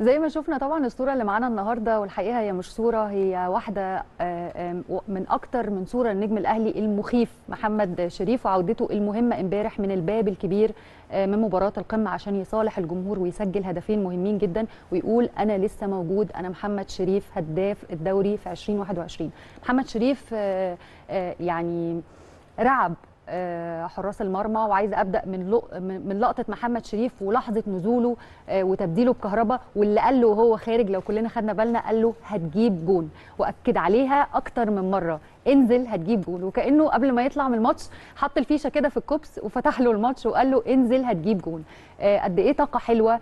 زي ما شفنا طبعا الصوره اللي معانا النهارده والحقيقه هي مش صوره هي واحده من اكتر من صوره النجم الاهلي المخيف محمد شريف وعودته المهمه امبارح من الباب الكبير من مباراه القمه عشان يصالح الجمهور ويسجل هدفين مهمين جدا ويقول انا لسه موجود انا محمد شريف هداف الدوري في 2021 محمد شريف يعني رعب حراس المرمى وعايزه ابدا من من لقطه محمد شريف ولحظه نزوله وتبديله بكهرباء واللي قال له وهو خارج لو كلنا خدنا بالنا قال له هتجيب جون واكد عليها اكتر من مره انزل هتجيب جول وكانه قبل ما يطلع من الماتش حط الفيشه كده في الكوبس وفتح له الماتش وقال له انزل هتجيب جول قد ايه طاقه حلوه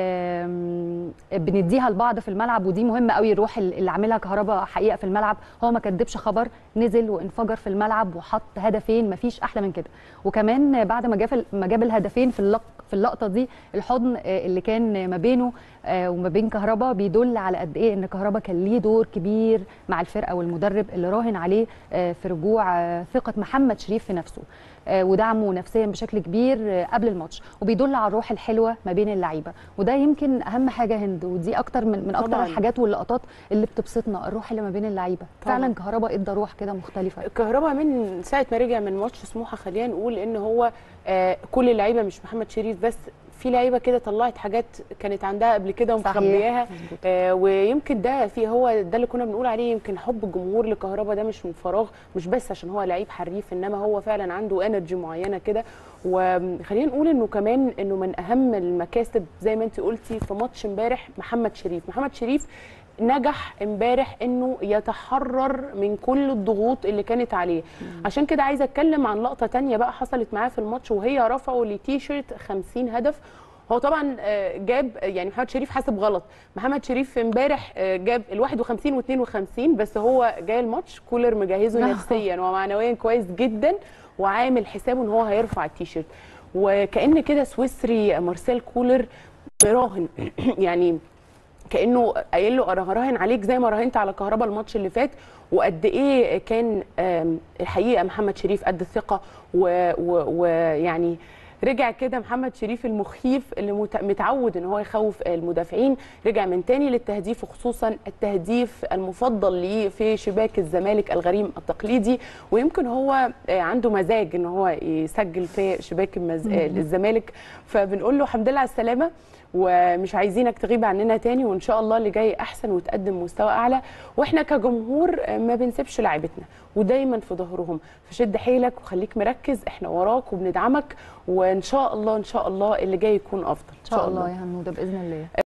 بنديها لبعض في الملعب ودي مهمه قوي الروح اللي عاملها كهربا حقيقه في الملعب هو ما كدبش خبر نزل وانفجر في الملعب وحط هدفين ما فيش احلى من كده وكمان بعد ما جاب ما جاب الهدفين في اللق في اللقطه دي الحضن اللي كان ما بينه وما بين كهربا بيدل على قد ايه ان كهربا كان ليه دور كبير مع الفرقه والمدرب اللي راهن عليه في رجوع ثقه محمد شريف في نفسه ودعمه نفسيا بشكل كبير قبل الماتش وبيدل على الروح الحلوه ما بين اللعيبه وده يمكن اهم حاجه هند ودي اكتر من من اكتر طبعاً. الحاجات واللقطات اللي بتبسطنا الروح اللي ما بين اللعيبه فعلا كهربا ادى روح كده مختلفه كهربا من ساعه ما رجع من ماتش سموحه خلينا نقول ان هو آه كل اللعيبه مش محمد شريف بس في لعيبه كده طلعت حاجات كانت عندها قبل كده ومخبياها آه ويمكن ده في هو ده اللي كنا بنقول عليه يمكن حب الجمهور لكهربا ده مش من فراغ مش بس عشان هو لعيب حريف انما هو فعلا عنده انرجي معينه كده وخلينا نقول انه كمان انه من اهم المكاسب زي ما انت قلتي في ماتش امبارح محمد شريف محمد شريف نجح امبارح انه يتحرر من كل الضغوط اللي كانت عليه مم. عشان كده عايزه اتكلم عن لقطه تانية بقى حصلت معاه في الماتش وهي رفعه لتيشيرت 50 هدف هو طبعا جاب يعني محمد شريف حاسب غلط محمد شريف امبارح جاب ال 51 و52 بس هو جاي الماتش كولر مجهزه نفسيا ومعنويا كويس جدا وعامل حسابه ان هو هيرفع التيشيرت وكان كده سويسري مارسيل كولر براهن يعني كانه قايل له انا هراهن عليك زي ما راهنت على كهربا الماتش اللي فات وقد ايه كان الحقيقه محمد شريف قد الثقه ويعني رجع كده محمد شريف المخيف اللي متعود ان هو يخوف المدافعين رجع من تاني للتهديف وخصوصا التهديف المفضل ليه في شباك الزمالك الغريم التقليدي ويمكن هو عنده مزاج ان هو يسجل في شباك المز... الزمالك فبنقول له الحمد لله على السلامه ومش عايزينك تغيب عننا تاني وان شاء الله اللي جاي احسن وتقدم مستوى اعلى واحنا كجمهور ما بنسيبش لعيبتنا ودايما في ظهرهم فشد حيلك وخليك مركز احنا وراك وبندعمك وان شاء الله ان شاء الله اللي جاي يكون افضل ان شاء الله يا هنوده باذن الله